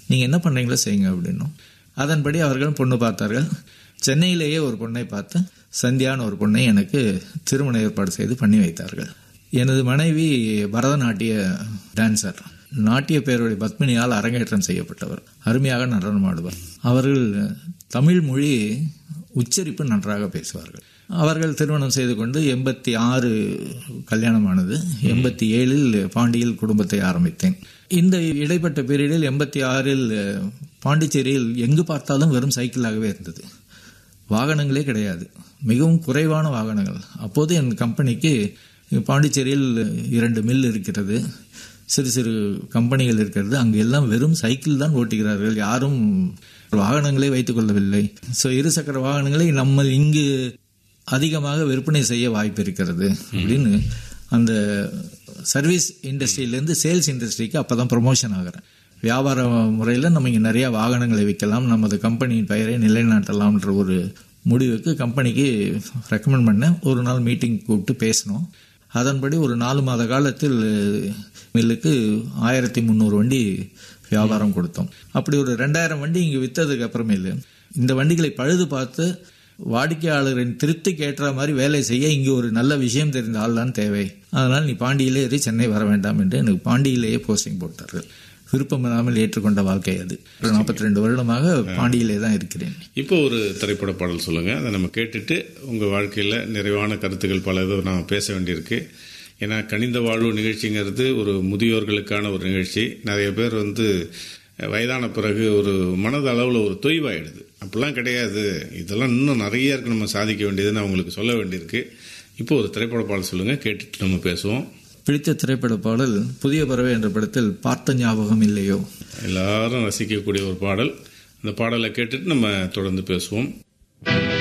நீங்கள் என்ன பண்ணுறீங்களோ செய்யுங்க அப்படின்னும் அதன்படி அவர்கள் பொண்ணு பார்த்தார்கள் சென்னையிலேயே ஒரு பொண்ணை பார்த்து சந்தியான ஒரு பொண்ணை எனக்கு திருமண ஏற்பாடு செய்து பண்ணி வைத்தார்கள் எனது மனைவி பரதநாட்டிய டான்சர் நாட்டிய பேருடைய பத்மினியால் அரங்கேற்றம் செய்யப்பட்டவர் அருமையாக நடனமாடுவார் அவர்கள் தமிழ் மொழி உச்சரிப்பு நன்றாக பேசுவார்கள் அவர்கள் திருமணம் செய்து கொண்டு எண்பத்தி ஆறு கல்யாணமானது எண்பத்தி ஏழில் பாண்டியில் குடும்பத்தை ஆரம்பித்தேன் இந்த இடைப்பட்ட பீரியடில் எண்பத்தி ஆறில் பாண்டிச்சேரியில் எங்கு பார்த்தாலும் வெறும் சைக்கிளாகவே இருந்தது வாகனங்களே கிடையாது மிகவும் குறைவான வாகனங்கள் அப்போது என் கம்பெனிக்கு பாண்டிச்சேரியில் இரண்டு மில் இருக்கிறது சிறு சிறு கம்பெனிகள் இருக்கிறது அங்கு எல்லாம் வெறும் சைக்கிள் தான் ஓட்டுகிறார்கள் யாரும் வாகனங்களே வைத்துக் கொள்ளவில்லை ஸோ இருசக்கர வாகனங்களை நம்ம இங்கு அதிகமாக விற்பனை செய்ய வாய்ப்பு இருக்கிறது அப்படின்னு அந்த சர்வீஸ் இண்டஸ்ட்ரியிலேருந்து சேல்ஸ் இண்டஸ்ட்ரிக்கு அப்போ தான் ப்ரொமோஷன் ஆகிறேன் வியாபார முறையில் நம்ம இங்கே நிறைய வாகனங்களை விற்கலாம் நமது கம்பெனியின் பெயரை நிலைநாட்டலாம்ன்ற ஒரு முடிவுக்கு கம்பெனிக்கு ரெக்கமெண்ட் பண்ணேன் ஒரு நாள் மீட்டிங் கூப்பிட்டு பேசினோம் அதன்படி ஒரு நாலு மாத காலத்தில் மில்லுக்கு ஆயிரத்தி முந்நூறு வண்டி வியாபாரம் கொடுத்தோம் அப்படி ஒரு ரெண்டாயிரம் வண்டி இங்கே விற்றதுக்கு அப்புறமேலு இந்த வண்டிகளை பழுது பார்த்து வாடிக்கையாளரின் திருப்திக்கு ஏற்ற மாதிரி வேலை செய்ய இங்கே ஒரு நல்ல விஷயம் தெரிந்த ஆள் தான் தேவை அதனால் நீ பாண்டியிலே ஏறி சென்னை வர வேண்டாம் என்று எனக்கு பாண்டியிலேயே போஸ்டிங் போட்டார்கள் விருப்பம் இல்லாமல் ஏற்றுக்கொண்ட வாழ்க்கை அது நாற்பத்தி ரெண்டு வருடமாக பாண்டியிலே தான் இருக்கிறேன் இப்போ ஒரு திரைப்பட பாடல் சொல்லுங்க அதை நம்ம கேட்டுட்டு உங்க வாழ்க்கையில நிறைவான கருத்துக்கள் பல இது நாம பேச வேண்டியிருக்கு ஏன்னா கனிந்த வாழ்வு நிகழ்ச்சிங்கிறது ஒரு முதியோர்களுக்கான ஒரு நிகழ்ச்சி நிறைய பேர் வந்து வயதான பிறகு ஒரு மனது அளவில் ஒரு தொய்வாயிடுது அப்படிலாம் கிடையாது இதெல்லாம் இன்னும் நிறைய இருக்கு நம்ம சாதிக்க வேண்டியதுன்னு அவங்களுக்கு சொல்ல வேண்டியிருக்கு இப்போ ஒரு திரைப்பட பாடல் சொல்லுங்க கேட்டுட்டு நம்ம பேசுவோம் பிடித்த திரைப்பட பாடல் புதிய பறவை என்ற படத்தில் பார்த்த ஞாபகம் இல்லையோ எல்லாரும் ரசிக்கக்கூடிய ஒரு பாடல் அந்த பாடலை கேட்டுட்டு நம்ம தொடர்ந்து பேசுவோம்